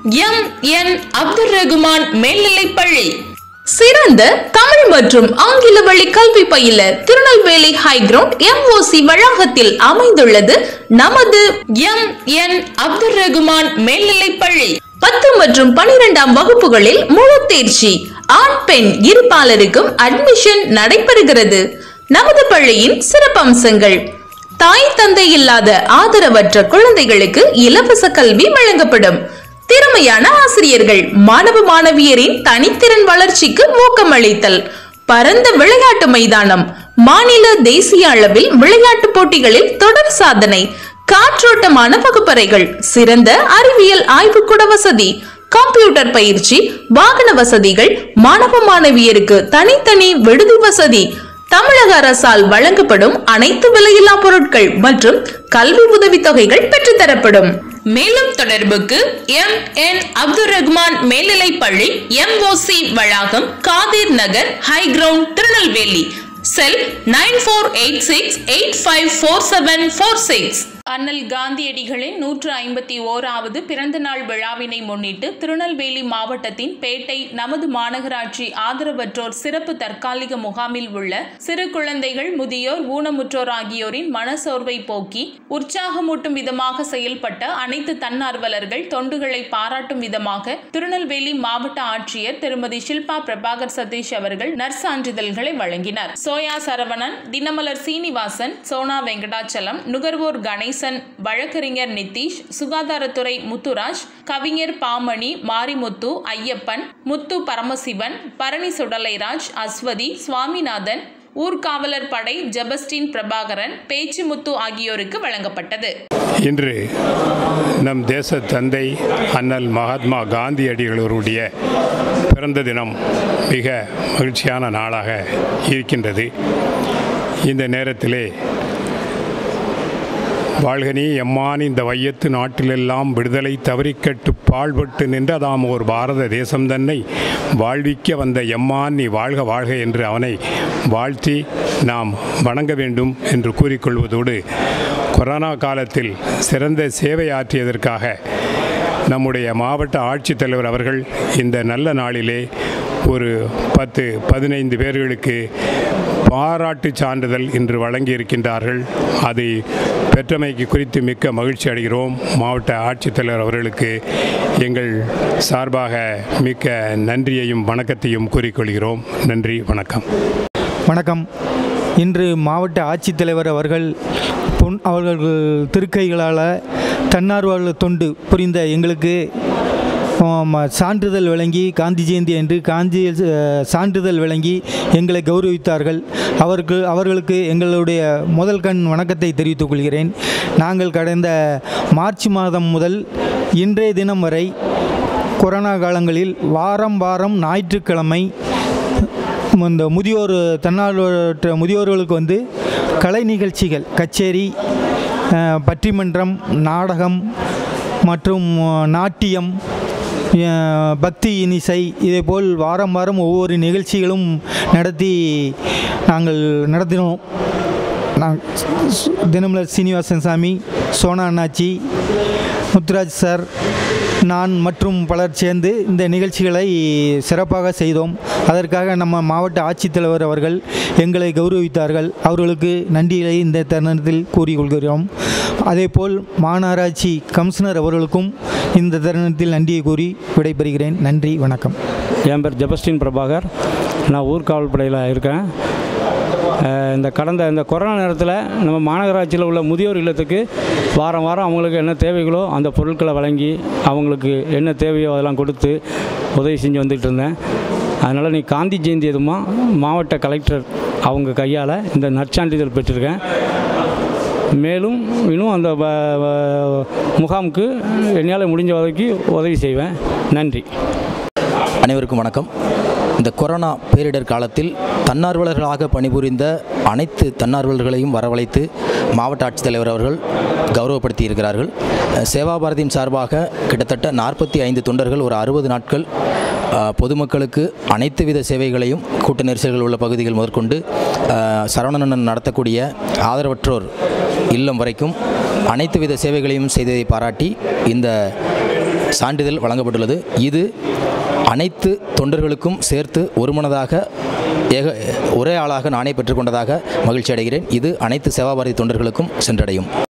M N Abdul Rahman மேல்நிலைப்பள்ளி சிறந்த தமிழ் மற்றும் ஆங்கில வழி கல்வி பயில திருநெல்வேலி ஹைகிரவுண்ட் எம்ஓசி வளாகத்தில் அமைந்துள்ளது நமது எம் என் அப்துல் ரகுமான் மேல்நிலைப்பள்ளி பத்து மற்றும் பனிரெண்டாம் வகுப்புகளில் முழு தேர்ச்சி ஆண் பெண் இருபாலருக்கும் அட்மிஷன் நடைபெறுகிறது நமது பள்ளியின் சிறப்பம்சங்கள் தாய் தந்தை இல்லாத ஆதரவற்ற குழந்தைகளுக்கு இலவச கல்வி வழங்கப்படும் திறமையான ஆசிரியர்கள் மாணவ மாணவியரின் தனித்திறன் வளர்ச்சிக்கு ஊக்கமளித்தல் பரந்த விளையாட்டு மைதானம் மாநில தேசிய அளவில் விளையாட்டு போட்டிகளில் தொடர் சாதனை காற்றோட்டமான வகுப்பறைகள் சிறந்த அறிவியல் ஆய்வுக்கூட வசதி கம்ப்யூட்டர் பயிற்சி வாகன வசதிகள் மாணவ மாணவியருக்கு தனித்தனி விடுதி வசதி தமிழக அரசால் வழங்கப்படும் அனைத்து விலையில்லா பொருட்கள் மற்றும் கல்வி உதவித்தொகைகள் பெற்றுத்தரப்படும் மேலும் தொடர்புக்கு எம் என் அப்துல் ரகுமான் மேல்நிலைப்பள்ளி எம்ஓசி வளாகம் Kadhir Nagar high ground Tirunelveli cell nine four eight six eight five four seven four six அண்ணல் காந்தியடிகளின் நூற்று ஐம்பத்தி ஓராவது பிறந்த நாள் விழாவினை முன்னிட்டு திருநெல்வேலி மாவட்டத்தின் பேட்டை நமது மாநகராட்சி ஆதரவற்றோர் சிறப்பு தற்காலிக முகாமில் உள்ள சிறு குழந்தைகள் முதியோர் ஊனமுற்றோர் ஆகியோரின் மனசோர்வை போக்கி உற்சாகமூட்டும் விதமாக செயல்பட்ட அனைத்து தன்னார்வலர்கள் தொண்டுகளை பாராட்டும் விதமாக திருநெல்வேலி மாவட்ட ஆட்சியர் திருமதி ஷில்பா பிரபாகர் சதீஷ் அவர்கள் நற்சான்றிதழ்களை வழங்கினார் சோயா சரவணன் தினமலர் சீனிவாசன் சோனா வெங்கடாச்சலம் நுகர்வோர் கணேசன் வழக்கறிஞர் நிதிஷ் சுகாதாரத்துறை முத்துராஜ் கவிஞர் பாமணி மாரிமுத்து ஐயப்பன் முத்து பரமசிவன் பரணி சுடலைராஜ் அஸ்வதி சுவாமிநாதன் ஊர்காவலர் படை ஜெபஸ்டின் பிரபாகரன் பேச்சுமுத்து ஆகியோருக்கு வழங்கப்பட்டது இன்று நம் தேச தந்தை அண்ணல் மகாத்மா காந்தியடிகளுடைய பிறந்த தினம் மிக மகிழ்ச்சியான நாளாக இருக்கின்றது இந்த நேரத்திலே வாழ்கனி எம்மான் இந்த வையத்து நாட்டிலெல்லாம் விடுதலை தவறிக்கட்டு பாழ்பட்டு நின்றதாம் ஓர் பாரத தேசம் தன்னை வாழ்விக்க வந்த எம்மான் நீ வாழ்க வாழ்க என்று அவனை வாழ்த்தி நாம் வணங்க வேண்டும் என்று கூறிக்கொள்வதோடு கொரோனா காலத்தில் சிறந்த சேவை ஆற்றியதற்காக நம்முடைய மாவட்ட ஆட்சித்தலைவர் அவர்கள் இந்த நல்ல நாளிலே ஒரு பத்து பதினைந்து பேர்களுக்கு பாராட்டு சான்றிதழ் இன்று வழங்கியிருக்கின்றார்கள் அதை பெற்றமைக்கு குறித்து மிக்க மகிழ்ச்சி அடைகிறோம் மாவட்ட ஆட்சித்தலைவர் அவர்களுக்கு எங்கள் சார்பாக மிக்க நன்றியையும் வணக்கத்தையும் கூறிக்கொள்கிறோம் நன்றி வணக்கம் வணக்கம் இன்று மாவட்ட ஆட்சித்தலைவர் அவர்கள் பொன் அவர்கள் திருக்கைகளால் தன்னார்வலர் தொண்டு புரிந்த எங்களுக்கு ஆம், சான்றிதழ் வழங்கி காந்தி ஜெயந்தி அன்று காந்தி அஹ், சான்றிதழ் வழங்கி எங்களை கௌரவித்தார்கள் அவருக்கு அவர்களுக்கு எங்களுடைய முதல் கண் வணக்கத்தை தெரிவித்துக் கொள்கிறேன் நாங்கள் கடந்த மார்ச் மாதம் முதல் இன்றைய தினம் வரை கொரோனா காலங்களில் வாரம் வாரம் ஞாயிற்றுக்கிழமை இந்த முதியோர் தன்னார்வலற்ற முதியோர்களுக்கு வந்து கலை நிகழ்ச்சிகள் கச்சேரி அஹ், பட்டிமன்றம் நாடகம் மற்றும் அஹ், நாட்டியம் அஹ், பக்தி இனிசை இதேபோல் வாரம் வாரம் ஒவ்வொரு நிகழ்ச்சிகளும் நடத்தி நாங்கள் நடத்தினோம் நான் தினமலர் சீனிவாசன் சாமி சோனா அண்ணாச்சி முத்துராஜ் சார் நான் மற்றும் பலர் சேர்ந்து இந்த நிகழ்ச்சிகளை சிறப்பாக செய்தோம் அதற்காக நம்ம மாவட்ட ஆட்சித்தலைவர் அவர்கள் எங்களை கௌரவித்தார்கள் அவர்களுக்கு நன்றிகளை இந்த தருணத்தில் கூறிக்கொள்கிறோம் அதேபோல் மாநகராட்சி கமிஷனர் அவர்களுக்கும் இந்த தருணத்தில் நன்றியை கூறி விடைபெறுகிறேன் நன்றி வணக்கம் என் பேர் ஜெபஸ்டின் பிரபாகர் நான் ஊர்காவல் படையில் இருக்கேன் அஹ் இந்த கடந்த இந்த கொரோனா நேரத்தில் நம்ம மாநகராட்சியில் உள்ள முதியோர் இல்லத்துக்கு வாரம் வாரம் அவங்களுக்கு என்ன தேவைகளோ அந்த பொருட்களை வழங்கி அவங்களுக்கு என்ன தேவையோ அதெல்லாம் கொடுத்து உதவி செஞ்சு வந்துகிட்டு இருந்தேன் அதனால் நீ காந்தி ஜெயந்தி எதுமா மாவட்ட கலெக்டர் அவங்க கையால் இந்த நற்சான்றிதழ் பெற்றிருக்கேன் மேலும் இன்னும் அந்த வ- வ- முகாமுக்கு என்னால் முடிஞ்ச வரைக்கும் உதவி செய்வேன் நன்றி அனைவருக்கும் வணக்கம் இந்த கொரோனா பேரிடர் காலத்தில் தன்னார்வலர்களாக பணிபுரிந்த அனைத்து தன்னார்வலர்களையும் வரவழைத்து மாவட்ட ஆட்சித்தலைவர் அவர்கள் கௌரவப்படுத்தி இருக்கிறார்கள் அஹ் சேவா பாரதியின் சார்பாக கிட்டத்தட்ட நாற்பத்தி ஐந்து தொண்டர்கள் ஒரு அறுபது நாட்கள் அஹ், பொதுமக்களுக்கு அனைத்து வித சேவைகளையும் கூட்ட நெரிசல்கள் உள்ள பகுதிகள் முதற்கொண்டு அஹ், சரவணனன் நடத்தக்கூடிய ஆதரவற்றோர் இல்லம் வரைக்கும் அனைத்து வித சேவைகளையும் செய்ததை பாராட்டி இந்த சான்றிதழ் வழங்கப்பட்டுள்ளது இது அனைத்து தொண்டர்களுக்கும் சேர்த்து ஒருமனதாக ஏக ஒரே ஆளாக நானே பெற்றுக்கொண்டதாக மகிழ்ச்சி அடைகிறேன் இது அனைத்து சேவாபாரதி தொண்டர்களுக்கும் சென்றடையும்